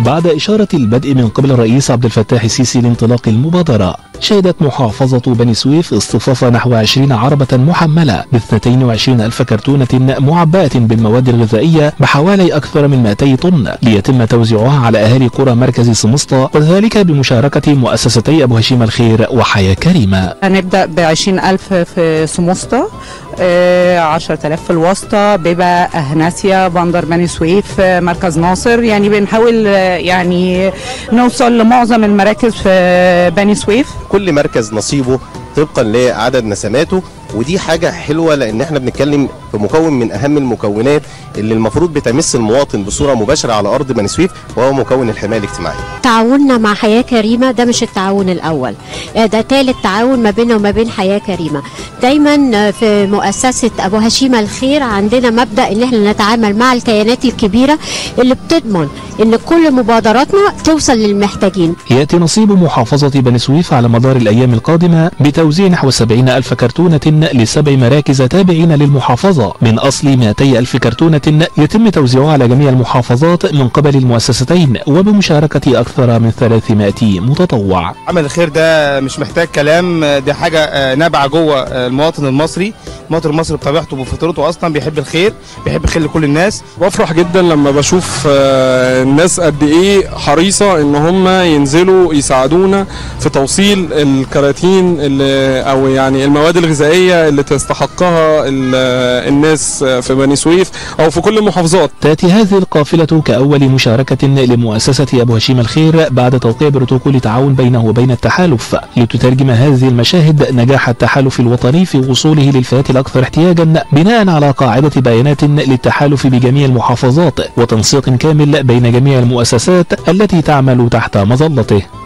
بعد إشارة البدء من قبل الرئيس عبد الفتاح السيسي لانطلاق المبادرة شهدت محافظة بني سويف اصطفاف نحو 20 عربة محملة ب 22 ألف كرتونة معبأة بالمواد الغذائية بحوالي أكثر من 200 طن ليتم توزيعها على أهالي قرى مركز سمسطة وذلك بمشاركة مؤسستي أبو هشيم الخير وحياة كريمة هنبدأ ب 20000 في سموسطة آه، 10000 في الواسطة بيبا أهناسيا بندر بني سويف آه، مركز ناصر يعني بنحاول آه، يعني نوصل لمعظم المراكز في بني سويف كل مركز نصيبه طبقا لعدد نسماته ودي حاجة حلوة لأن احنا بنتكلم في مكون من أهم المكونات اللي المفروض بتمس المواطن بصورة مباشرة على أرض بني سويف وهو مكون الحماية الاجتماعية تعاوننا مع حياة كريمة ده مش التعاون الأول ده ثالث تعاون ما بيننا وما بين حياة كريمة دايما في مؤسسة أبو هشيم الخير عندنا مبدأ إن احنا نتعامل مع الكيانات الكبيرة اللي بتضمن إن كل مبادراتنا توصل للمحتاجين يأتي نصيب محافظة بني سويف على مدار الأيام القادمة بتوزيع نحو 70 ألف كرتونة لسبع مراكز تابعين للمحافظة من أصل 200 ألف كرتونة يتم توزيعها على جميع المحافظات من قبل المؤسستين وبمشاركة أكثر من 300 متطوع عمل الخير ده مش محتاج كلام دي حاجة آه، نابعة جوه آه، المواطن المصري المواطن المصري بطبيعته وبفطرته أصلا بيحب الخير بيحب الخير لكل الناس بفرح جدا لما بشوف آه، الناس قد ايه حريصه ان هم ينزلوا يساعدونا في توصيل الكراتين اللي او يعني المواد الغذائيه اللي تستحقها ال- الناس في بني سويف او في كل المحافظات تأتي هذه القافلة كأول مشاركة لمؤسسة أبو هشيم الخير بعد توقيع بروتوكول تعاون بينه وبين التحالف لتترجم هذه المشاهد نجاح التحالف الوطني في وصوله للفئات الأكثر احتياجا بناء على قاعدة بيانات للتحالف بجميع المحافظات وتنسيق كامل بين جميع المؤسسات التي تعمل تحت مظلته